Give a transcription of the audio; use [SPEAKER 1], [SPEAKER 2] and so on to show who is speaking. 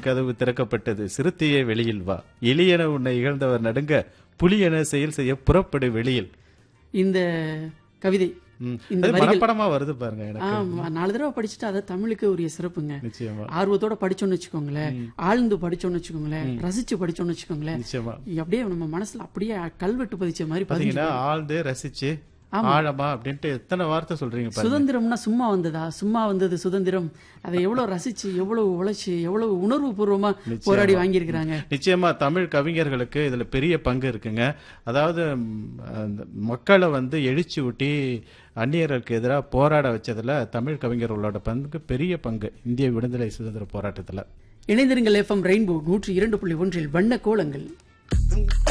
[SPEAKER 1] கதவு திறக்கப்பட்டது சிறுத்தையே வெளியில் வா எலியென உன்னை இகழ்ந்தவர் நடுங்க புலியென செயல் செய்ய புறப்படு வெளியில்
[SPEAKER 2] இந்த கவிதை
[SPEAKER 1] ம்.
[SPEAKER 2] இந்த
[SPEAKER 1] அது
[SPEAKER 2] வரிகள்
[SPEAKER 1] மனப்படமா வருது பாருங்க எனக்கு
[SPEAKER 2] ஆமா நாலு தடவை படிச்சுட்டு அதை தமிழுக்கு உரிய சிறப்புங்க
[SPEAKER 1] நிச்சயமா
[SPEAKER 2] ஆர்வத்தோட படிச்சோம்னு வச்சுக்கோங்களேன் ஆழ்ந்து படிச்சோம்னு வச்சுக்கோங்களேன் ரசிச்சு படிச்சோம்னு வச்சுக்கோங்களேன்
[SPEAKER 1] நிச்சயமா
[SPEAKER 2] அப்படியே நம்ம மனசுல அப்படியே கல்வெட்டு பதிச்ச மாதிரி பதிஞ்சு
[SPEAKER 1] பாத்தீங்கன்னா ஆழ்ந்து ரசிச்சு ஆழமா அப்படின்ட்டு எத்தனை வார்த்தை சொல்றீங்க பாருங்க
[SPEAKER 2] சுதந்திரம்னா சும்மா வந்ததா சும்மா வந்தது சுதந்திரம் அதை எவ்வளவு ரசிச்சு எவ்வளவு உழைச்சு எவ்வளவு உணர்வு பூர்வமா போராடி வாங்கியிருக்கிறாங்க
[SPEAKER 1] நிச்சயமா தமிழ் கவிஞர்களுக்கு இதுல பெரிய பங்கு இருக்குங்க அதாவது ம், அந்த மக்களை வந்து எழுச்சி ஊட்டி அந்நியர்களுக்கு எதிராக போராட வச்சதுல தமிழ் கவிஞர்களோட பங்கு பெரிய பங்கு இந்திய விடுதலை சுதந்திர போராட்டத்துல
[SPEAKER 2] இணைந்திருங்கள் எஃப்எம் ரெயின்போ நூற்றி இரண்டு புள்ளி ஒன்றில் வண்ண கோலங்கள்